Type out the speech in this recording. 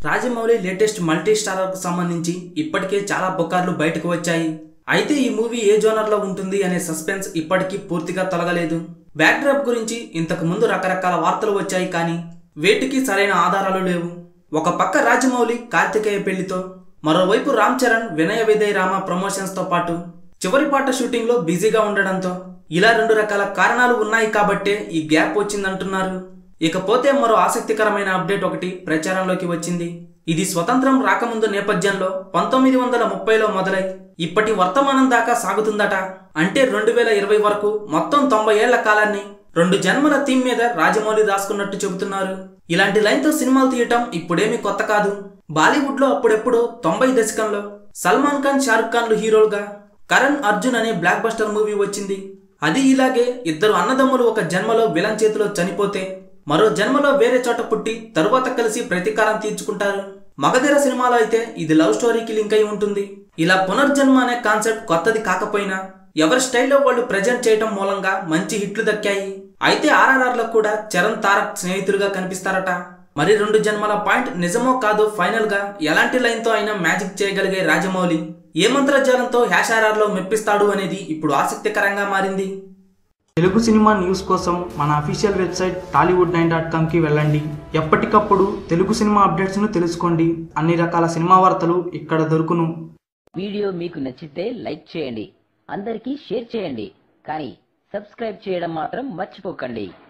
Rajamouli latest multi స్టారర్కు సంబంధించి ఇప్పటికే చాలా పుకార్లు బయటకు వచ్చాయి అయితే ఈ మూవీ ఏ జోనర్లో ఉంటుంది అనే సస్పెన్స్ ఇప్పటికీ పూర్తిగా తొలగలేదు బ్యాక్డ్రాప్ గురించి ఇంతకు ముందు రకరకాల వార్తలు వచ్చాయి కానీ వేటికి సరైన ఆధారాలు లేవు ఒక పక్క రాజమౌళి కార్తికేయ పెళ్లితో మరోవైపు రామ్ చరణ్ వినయ విదయ్ రామ ప్రమోషన్స్ తో పాటు చివరి పాట షూటింగ్ లో బిజీగా ఉండడంతో ఇలా రెండు రకాల కారణాలు ఉన్నాయి కాబట్టే ఈ గ్యాప్ వచ్చిందంటున్నారు ఇకపోతే మరో ఆసక్తికరమైన అప్డేట్ ఒకటి ప్రచారంలోకి వచ్చింది ఇది స్వతంత్రం రాకముందు నేపథ్యంలో పంతొమ్మిది వందల ముప్పైలో మొదలై ఇప్పటి వర్తమానం దాకా సాగుతుందట అంటే రెండు వేల ఇరవై వరకు మొత్తం తొంభై ఏళ్ల కాలాన్ని రెండు జన్మల థీమ్ మీద రాజమౌళి రాసుకున్నట్టు చెబుతున్నారు ఇలాంటి లైన్తో సినిమాలు తీయటం ఇప్పుడేమీ కొత్త కాదు బాలీవుడ్ లో అప్పుడెప్పుడో తొంభై దశకంలో సల్మాన్ ఖాన్ షారుఖ్ ఖాన్లు హీరోలుగా కరణ్ అర్జున్ అనే బ్లాక్ బస్టర్ మూవీ వచ్చింది అది ఇలాగే ఇద్దరు అన్నదమ్ములు ఒక జన్మలో విలన్ చేతిలో చనిపోతే మరో జన్మలో వేరే చోట పుట్టి తరువాత కలిసి ప్రతీకారం తీర్చుకుంటారు మగధీర సినిమాలో అయితే ఇది లవ్ స్టోరీకి లింక్ అయి ఉంటుంది ఇలా పునర్జన్మ అనే కాన్సెప్ట్ కొత్తది కాకపోయినా ఎవరి స్టైల్లో వాళ్ళు ప్రజెంట్ చేయటం మూలంగా మంచి హిట్లు దక్కాయి అయితే ఆర్ఆర్ఆర్ లో కూడా చరణ్ తారక్ స్నేహితులుగా కనిపిస్తారట మరి రెండు జన్మల పాయింట్ నిజమో కాదో ఫైనల్ గా ఎలాంటి లైన్ తో అయినా మ్యాజిక్ చేయగలిగే రాజమౌళి ఏ మంత్రజాలంతో హ్యాష్ ఆర్ఆర్ లో మెప్పిస్తాడు అనేది ఇప్పుడు ఆసక్తికరంగా మారింది తెలుగు సినిమా న్యూస్ కోసం మన official website Tollywood nine dot కామ్కి వెళ్ళండి ఎప్పటికప్పుడు తెలుగు సినిమా అప్డేట్స్ను తెలుసుకోండి అన్ని రకాల సినిమా వార్తలు ఇక్కడ దొరుకును వీడియో మీకు నచ్చితే లైక్ చేయండి అందరికీ షేర్ చేయండి కానీ సబ్స్క్రైబ్ చేయడం మాత్రం మర్చిపోకండి